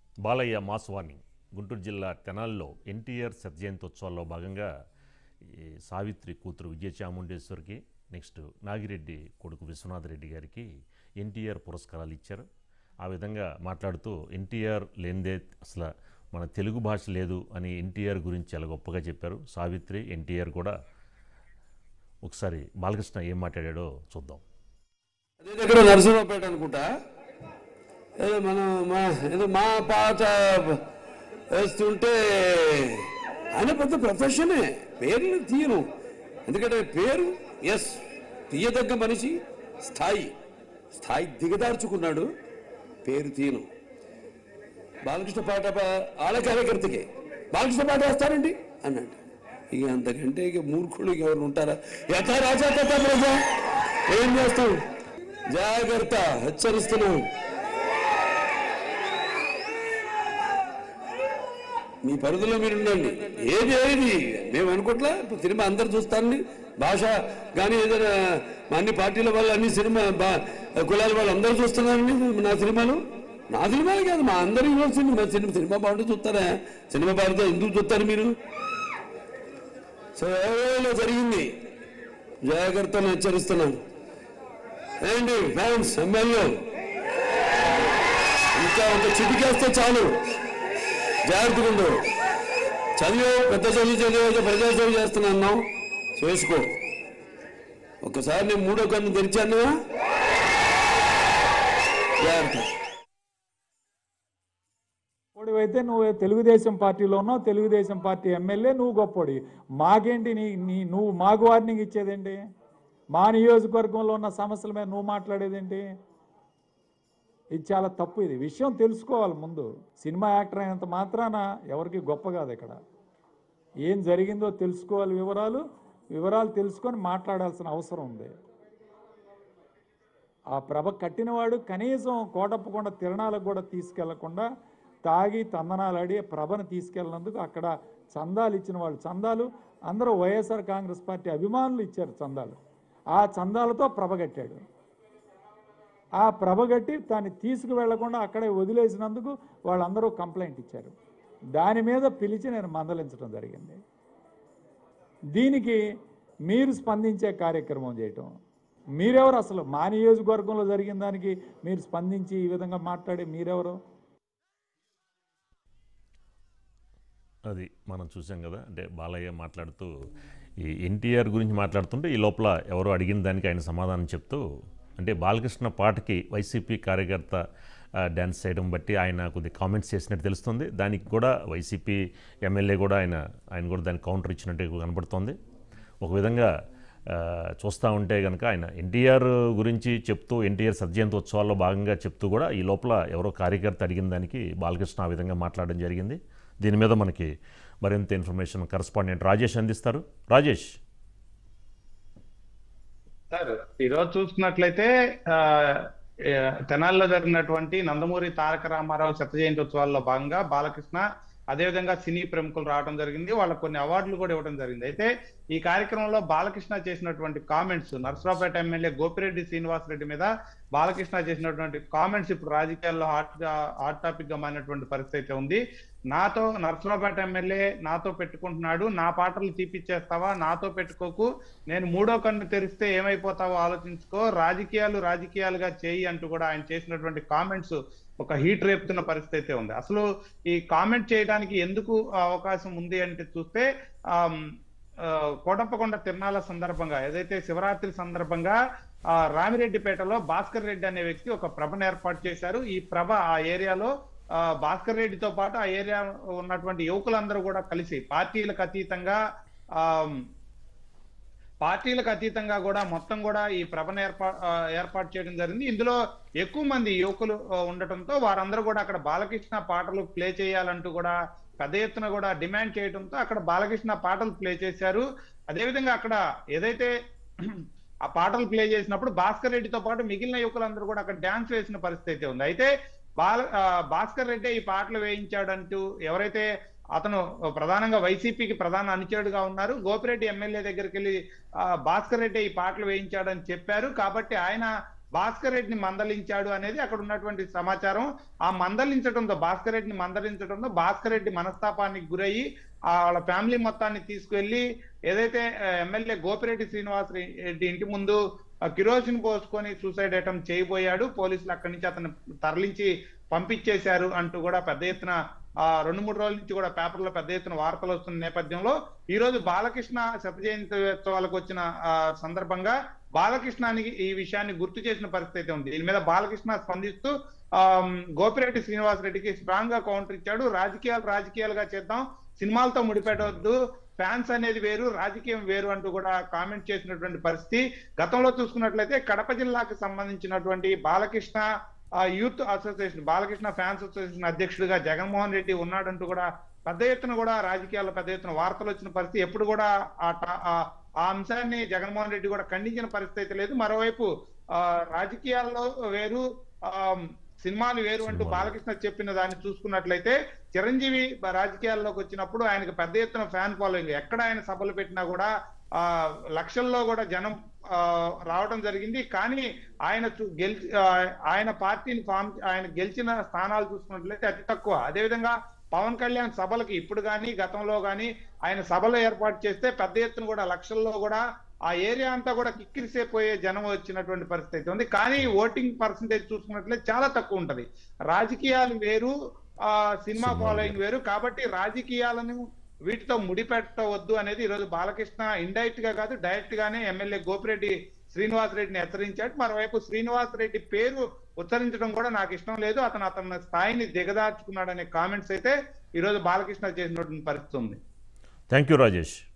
Balayya mass warning Guntur జిల్లా తెనాల్లో ఎన్టీఆర్ శతజయంతోత్సవాల్లో భాగంగా ఈ సావిత్రి కూతురు విజయ చాముండేశ్వరికి నెక్స్ట్ నాగిరెడ్డి కొడుకు విశ్వనాథ్ రెడ్డి గారికి ఎన్టీఆర్ పురస్కారాలు ఇచ్చారు ఆ విధంగా మాట్లాడుతూ ఎన్టీఆర్ లేనిదే అసలు మన తెలుగు భాష లేదు అని ఎన్టీఆర్ గురించి చాలా గొప్పగా చెప్పారు సావిత్రి ఎన్టీఆర్ కూడా ఒకసారి బాలకృష్ణ ఏం మాట్లాడాడో చూద్దాం అదే దగ్గర నరసింహపేట అనుకుంటా ఏదో మన మా ఏదో మా పాట వేస్తుంటే ఆయన పెద్ద ప్రొఫెషనే పేర్లు తీయను ఎందుకంటే పేరు ఎస్ తీయదగ్గ మనిషి స్థాయి స్థాయి దిగదార్చుకున్నాడు పేరు తీయను బాలకృష్ణ పాట పా- ఆల కార్యకర్తకే బాలకృష్ణ పాట వేస్తారండి అన్నాడు ఇక అంతకంటే ఇక మూర్ఖులు ఎవరు ఉంటారా యథా రాజా కథ ప్రజా ఏం చేస్తాం జాగ్రత్త హెచ్చరిస్తున్నాం మీ పరిధిలో మీరు ఉండండి ఏది ఏది మేము అనుకోవట్లే ఇప్పుడు సినిమా అందరు చూస్తారని భాష కానీ ఏదైనా మా అన్ని పార్టీల వాళ్ళు అన్ని సినిమా బా- కులాల వాళ్ళు అందరూ చూస్తున్నారండి నా సినిమాలు నా సినిమాలు కాదు మా అందరి సినిమా మా సినిమా సినిమా బాగుంటే చూస్తారా సినిమా బాగుంటే ఎందుకు చూస్తారు మీరు సో ఏదో జరిగింది జాగ్రత్తను హెచ్చరిస్తున్నాను ఏంటి ఫ్యాన్స్ ఎమ్మెల్యే ఇంకా ఒక చిటికేస్తే చాలు జాగ్రత్తగా ఉండు చదివే పెద్ద చదువు చదివే ప్రజాసేవ చేస్తున్నాను చేసుకో ఒక్కసారి నేను మూడో కన్ను తెరిచాను జాగ్రత్త అయితే నువ్వు తెలుగుదేశం పార్టీలో ఉన్నావు తెలుగుదేశం పార్టీ ఎమ్మెల్యే నువ్వు గొప్పోడి మాకేంటి నీ నీ నువ్వు మాకు వార్నింగ్ ఇచ్చేదేంటి మా నియోజకవర్గంలో ఉన్న సమస్యల మీద నువ్వు మాట్లాడేదేంటి ఇది చాలా తప్పు ఇది విషయం తెలుసుకోవాలి ముందు సినిమా యాక్టర్ అయినంత మాత్రాన ఎవరికి గొప్ప కాదు ఇక్కడ ఏం జరిగిందో తెలుసుకోవాలి వివరాలు వివరాలు తెలుసుకొని మాట్లాడాల్సిన అవసరం ఉంది ఆ ప్రభ కట్టినవాడు కనీసం కోటప్పకొండ తిరణాలకు కూడా తీసుకెళ్లకుండా తాగి తందనాలాడి ఆ ప్రభను తీసుకెళ్ళినందుకు అక్కడ చందాలు ఇచ్చిన వాళ్ళు చందాలు అందరూ వైఎస్ఆర్ కాంగ్రెస్ పార్టీ అభిమానులు ఇచ్చారు చందాలు ఆ చందాలతో ప్రభ కట్టాడు ఆ ప్రభ కట్టి దాన్ని తీసుకువెళ్లకుండా అక్కడే వదిలేసినందుకు వాళ్ళందరూ కంప్లైంట్ ఇచ్చారు దాని మీద పిలిచి నేను మందలించడం జరిగింది దీనికి మీరు స్పందించే కార్యక్రమం చేయటం మీరెవరు అసలు మా నియోజకవర్గంలో జరిగిన దానికి మీరు స్పందించి ఈ విధంగా మాట్లాడే మీరెవరు అది మనం చూసాం కదా అంటే బాలయ్య మాట్లాడుతూ ఈ ఎన్టీఆర్ గురించి మాట్లాడుతుంటే ఈ లోపల ఎవరో అడిగిన దానికి ఆయన సమాధానం చెప్తూ అంటే బాలకృష్ణ పాటకి వైసీపీ కార్యకర్త ఆ, డ్యాన్స్ చేయడం బట్టి ఆయన కొద్ది కామెంట్స్ చేసినట్టు తెలుస్తుంది దానికి కూడా వైసీపీ ఎమ్మెల్యే కూడా ఆయన ఆయన కూడా దానికి కౌంటర్ ఇచ్చినట్టు కనబడుతోంది ఒక విధంగా ఆ, చూస్తూ ఉంటే కనుక ఆయన ఎన్టీఆర్ గురించి చెప్తూ ఎన్టీఆర్ సద్జయంతి ఉత్సవాల్లో భాగంగా చెప్తూ కూడా ఈ లోపల ఎవరో కార్యకర్త అడిగిన దానికి బాలకృష్ణ ఆ విధంగా మాట్లాడడం జరిగింది దీని మీద మనకి మరింత ఇన్ఫర్మేషన్ కరస్పాండెంట్ రాజేష్ అందిస్తారు రాజేష్ సార్ ఈరోజు చూసుకున్నట్లయితే ఆ, ఏ, తెనాలిలో జరిగినటువంటి నందమూరి తారక రామారావు శత జయంతి ఉత్సవాల్లో భాగంగా బాలకృష్ణ అదేవిధంగా సినీ ప్రముఖులు రావడం జరిగింది వాళ్ళకు కొన్ని అవార్డులు కూడా ఇవ్వడం జరిగింది అయితే ఈ కార్యక్రమంలో బాలకృష్ణ చేసినటువంటి కామెంట్స్ నర్సరావుపేట ఎమ్మెల్యే గోపిరెడ్డి శ్రీనివాస్ రెడ్డి మీద బాలకృష్ణ చేసినటువంటి కామెంట్స్ ఇప్పుడు రాజకీయాల్లో హాట్ గా హాట్ టాపిక్ గా మారినటువంటి పరిస్థితి అయితే ఉంది నాతో నర్సరావుపేట ఎమ్మెల్యే నాతో పెట్టుకుంటున్నాడు నా పాటలు తీపిచ్చేస్తావా నాతో పెట్టుకోకు నేను మూడో కన్ను తెరిస్తే ఏమైపోతావో ఆలోచించుకో రాజకీయాలు రాజకీయాలుగా చేయి అంటూ కూడా ఆయన చేసినటువంటి కామెంట్స్ ఒక హీట్ రేపుతున్న పరిస్థితి అయితే ఉంది అసలు ఈ కామెంట్ చేయడానికి ఎందుకు అవకాశం ఉంది అంటే చూస్తే ఆమ్, ఆ, కోటప్పకొండ తిరణాల సందర్భంగా ఏదైతే శివరాత్రి సందర్భంగా ఆ రామిరెడ్డిపేటలో భాస్కర్ రెడ్డి అనే వ్యక్తి ఒక ప్రభను ఏర్పాటు చేశారు ఈ ప్రభ ఆ ఏరియాలో ఆ, భాస్కర్ రెడ్డితో పాటు ఆ ఏరియా ఉన్నటువంటి యువకులందరూ కూడా కలిసి పార్టీలకు అతీతంగా ఆ పార్టీలకు అతీతంగా కూడా మొత్తం కూడా ఈ ప్రభను ఏర్పా ఆ, ఏర్పాటు చేయడం జరిగింది ఇందులో ఎక్కువ మంది యువకులు ఆ, ఉండటంతో వారందరూ కూడా అక్కడ బాలకృష్ణ పాటలు ప్లే చేయాలంటూ కూడా పెద్ద ఎత్తున కూడా డిమాండ్ చేయడంతో అక్కడ బాలకృష్ణ పాటలు ప్లే చేశారు అదేవిధంగా అక్కడ ఏదైతే ఆ పాటలు ప్లే చేసినప్పుడు భాస్కర్ రెడ్డితో పాటు మిగిలిన యువకులందరూ కూడా అక్కడ డాన్స్ వేసిన పరిస్థితి అయితే ఉంది అయితే బాల ఆ, భాస్కర్ రెడ్డి ఈ పాటలు వేయించాడంటూ ఎవరైతే అతను ప్రధానంగా వైసీపీకి ప్రధాన అనుచరుడుగా ఉన్నారు గోపిరెడ్డి ఎమ్మెల్యే దగ్గరికి వెళ్ళి ఆ, భాస్కర్ రెడ్డి ఈ పాటలు వేయించాడని చెప్పారు కాబట్టి ఆయన భాస్కర్ రెడ్డిని మందలించాడు అనేది అక్కడ ఉన్నటువంటి సమాచారం ఆ మందలించడంతో భాస్కర్ రెడ్డిని మందలించడంతో భాస్కర్ రెడ్డి మనస్తాపానికి గురయ్యి ఆ వాళ్ళ ఫ్యామిలీ మొత్తాన్ని తీసుకువెళ్లి ఏదైతే ఆ, ఎమ్మెల్యే గోపిరెడ్డి శ్రీనివాస్ రెడ్డి ఇంటి ముందు ఆ, కిరోసిన్ పోసుకొని సూసైడ్ అటెంప్ట్ చేయబోయాడు పోలీసులు అక్కడి నుంచి అతను తరలించి పంపించేశారు అంటూ కూడా పెద్ద ఎత్తున ఆ రెండు మూడు రోజుల నుంచి కూడా పేపర్లో పెద్ద ఎత్తున వార్తలు వస్తున్న నేపథ్యంలో ఈ రోజు బాలకృష్ణ శత జయంతి ఉత్సవాలకు వచ్చిన ఆ, సందర్భంగా బాలకృష్ణానికి ఈ విషయాన్ని గుర్తు చేసిన పరిస్థితి అయితే ఉంది దీని మీద బాలకృష్ణ స్పందిస్తూ ఆ, గోపిరెడ్డి శ్రీనివాస్ రెడ్డికి స్ట్రాంగ్ గా కౌంటర్ ఇచ్చాడు రాజకీయాలు రాజకీయాలుగా చేద్దాం సినిమాలతో ముడిపెట్టవద్దు ఫ్యాన్స్ అనేది వేరు రాజకీయం వేరు అంటూ కూడా కామెంట్ చేసినటువంటి పరిస్థితి గతంలో చూసుకున్నట్లయితే కడప జిల్లాకు సంబంధించినటువంటి బాలకృష్ణ ఆ youth association Balakrishna fans association అధ్యక్షుడిగా జగన్మోహన్ రెడ్డి ఉన్నాడంటూ కూడా పెద్ద ఎత్తున కూడా రాజకీయాల్లో పెద్ద ఎత్తున వార్తలు వచ్చిన పరిస్థితి ఎప్పుడు కూడా ఆ టా- ఆ- ఆ అంశాన్ని జగన్మోహన్ రెడ్డి కూడా ఖండించిన పరిస్థితి అయితే లేదు మరోవైపు ఆ రాజకీయాల్లో వేరు ఆ సినిమాలు వేరు అంటూ సినిమాలు. బాలకృష్ణ చెప్పిన దాన్ని చూసుకున్నట్లయితే చిరంజీవి బ- రాజకీయాల్లోకి వచ్చినప్పుడు ఆయనకు పెద్ద ఎత్తున ఫ్యాన్ ఫాలోయింగ్ ఎక్కడ ఆయన సభలు పెట్టినా కూడా ఆ లక్షల్లో కూడా జనం ఆ, రావడం జరిగింది కానీ ఆయన చూ- గెలిచి ఆ, ఆయన పార్టీని ఫామ్ ఆయన గెలిచిన స్థానాలు చూసుకున్నట్లయితే అతి తక్కువ అదేవిధంగా పవన్ కళ్యాణ్ సభలకి ఇప్పుడు కానీ గతంలో కానీ ఆయన సభలు ఏర్పాటు చేస్తే పెద్ద ఎత్తున కూడా లక్షల్లో కూడా ఆ ఏరియా అంతా కూడా కిక్కిరిసేపోయే జనం వచ్చినటువంటి పరిస్థితి ఉంది కానీ ఓటింగ్ పర్సంటేజ్ చూసుకున్నట్లయితే చాలా తక్కువ ఉంటది రాజకీయాలు వేరు ఆ సినిమా సినిమాలు ఫాలోయింగ్ వేరు కాబట్టి రాజకీయాలను వీటితో ముడిపెట్టవద్దు అనేది ఈరోజు బాలకృష్ణ ఇండైరెక్ట్ గా కాదు డైరెక్ట్ గానే ఎమ్మెల్యే గోపిరెడ్డి శ్రీనివాస్ రెడ్డిని హెచ్చరించాడు మరోవైపు శ్రీనివాస్ రెడ్డి పేరు ఉచ్చరించడం కూడా నాకు ఇష్టం లేదు అతను అతని స్థాయిని దిగదార్చుకున్నాడనే కామెంట్స్ అయితే ఈరోజు బాలకృష్ణ చేసినటువంటి పరిస్థితి ఉంది థ్యాంక్ యూ రాజేష్